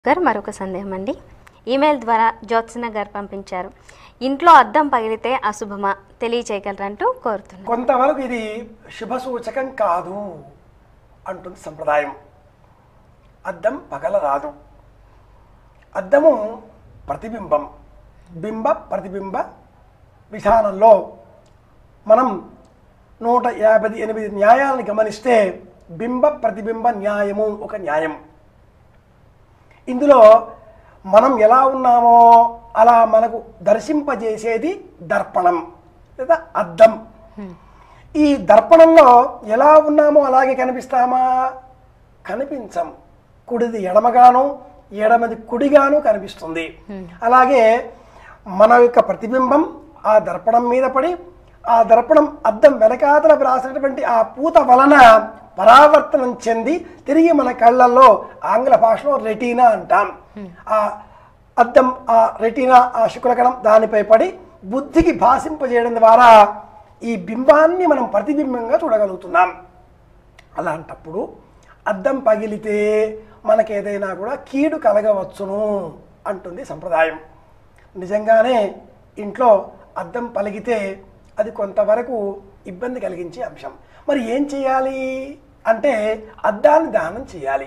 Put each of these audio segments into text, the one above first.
గారు మరొక సందేహం అండి ఈమెయిల్ ద్వారా జ్యోత్సన గారు పంపించారు ఇంట్లో అద్దం పగిలితే అశుభమా తెలియచేయగలరంటూ కోరుతున్నారు కొంతవరకు ఇది శుభ సూచకం కాదు అంటుంది సంప్రదాయం అద్దం పగలరాదు అద్దము ప్రతిబింబం బింబ ప్రతిబింబ విధానంలో మనం నూట యాభై ఎనిమిది న్యాయాలను గమనిస్తే బింబ ప్రతిబింబ న్యాయము ఒక న్యాయం ఇందులో మనం ఎలా ఉన్నామో అలా మనకు దర్శింపజేసేది దర్పణం లేదా అద్దం ఈ దర్పణంలో ఎలా ఉన్నామో అలాగే కనిపిస్తామా కనిపించం కుడిది ఎడమగాను ఎడమది కుడిగాను కనిపిస్తుంది అలాగే మన యొక్క ప్రతిబింబం ఆ దర్పణం మీద పడి ఆ దర్పణం అద్దం వెనకాతల రాసినటువంటి ఆ పూత వలన పరావర్తనం చెంది తిరిగి మన కళ్ళల్లో ఆంగ్ల భాషలో రెటీనా అంటాం ఆ అద్దం ఆ రెటీనా ఆ శుక్లకణం దానిపై పడి బుద్ధికి భాషింపజేయడం ద్వారా ఈ బింబాన్ని మనం ప్రతిబింబంగా చూడగలుగుతున్నాం అలాంటప్పుడు అద్దం పగిలితే మనకేదైనా కూడా కీడు కలగవచ్చును అంటుంది సంప్రదాయం నిజంగానే ఇంట్లో అద్దం పలిగితే అది కొంతవరకు ఇబ్బంది కలిగించే అంశం మరి ఏం చేయాలి అంటే అద్దాన్ని దానం చేయాలి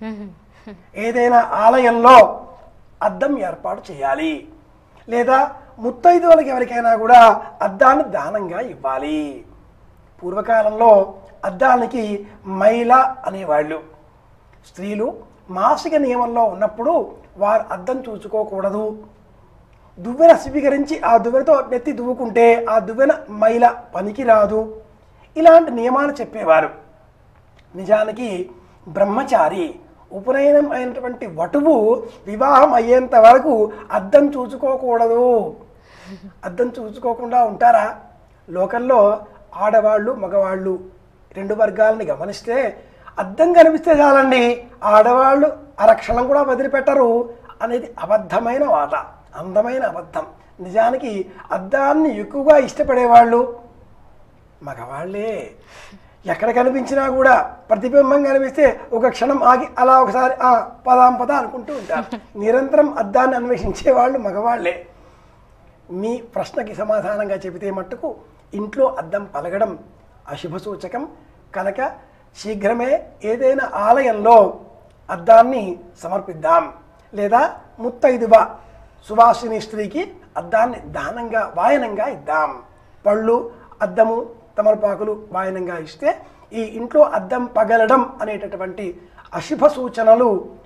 ఏదైనా ఆలయంలో అద్దం ఏర్పాటు చేయాలి లేదా ముత్తైదువులకి ఎవరికైనా కూడా అద్దాన్ని దానంగా ఇవ్వాలి పూర్వకాలంలో అద్దానికి మైల అనేవాళ్ళు స్త్రీలు మాసిక నియమంలో ఉన్నప్పుడు వారు అద్దం చూసుకోకూడదు దువ్వెన స్వీకరించి ఆ దువ్వెనతో నెత్తి దువ్వుకుంటే ఆ దువ్వెన మైల పనికి రాదు ఇలాంటి నియమాలు చెప్పేవారు నిజానికి బ్రహ్మచారి ఉపనయనం అయినటువంటి వటువు వివాహం అయ్యేంత వరకు అద్దం చూసుకోకూడదు అద్దం చూసుకోకుండా ఉంటారా లోకంలో ఆడవాళ్ళు మగవాళ్ళు రెండు వర్గాలని గమనిస్తే అద్దం కనిపిస్తే చాలండి ఆడవాళ్ళు అరక్షణం కూడా వదిలిపెట్టరు అనేది అబద్ధమైన మాట అందమైన అబద్ధం నిజానికి అద్దాన్ని ఎక్కువగా ఇష్టపడేవాళ్ళు మగవాళ్ళే ఎక్కడ కనిపించినా కూడా ప్రతిబింబం కనిపిస్తే ఒక క్షణం ఆగి అలా ఒకసారి ఆ పదాం పద అనుకుంటూ ఉంటారు నిరంతరం అద్దాన్ని అన్వేషించే వాళ్ళు మగవాళ్లే మీ ప్రశ్నకి సమాధానంగా చెబితే మట్టుకు ఇంట్లో అద్దం పలగడం అశుభ సూచకం కనుక శీఘ్రమే ఏదైనా ఆలయంలో అద్దాన్ని సమర్పిద్దాం లేదా ముత్తైదువ సువాసిని స్త్రీకి అద్దాన్ని దానంగా వాయనంగా ఇద్దాం పళ్ళు అద్దము తమలపాకులు వాయనంగా ఇస్తే ఈ ఇంట్లో అద్దం పగలడం అనేటటువంటి అశుభ సూచనలు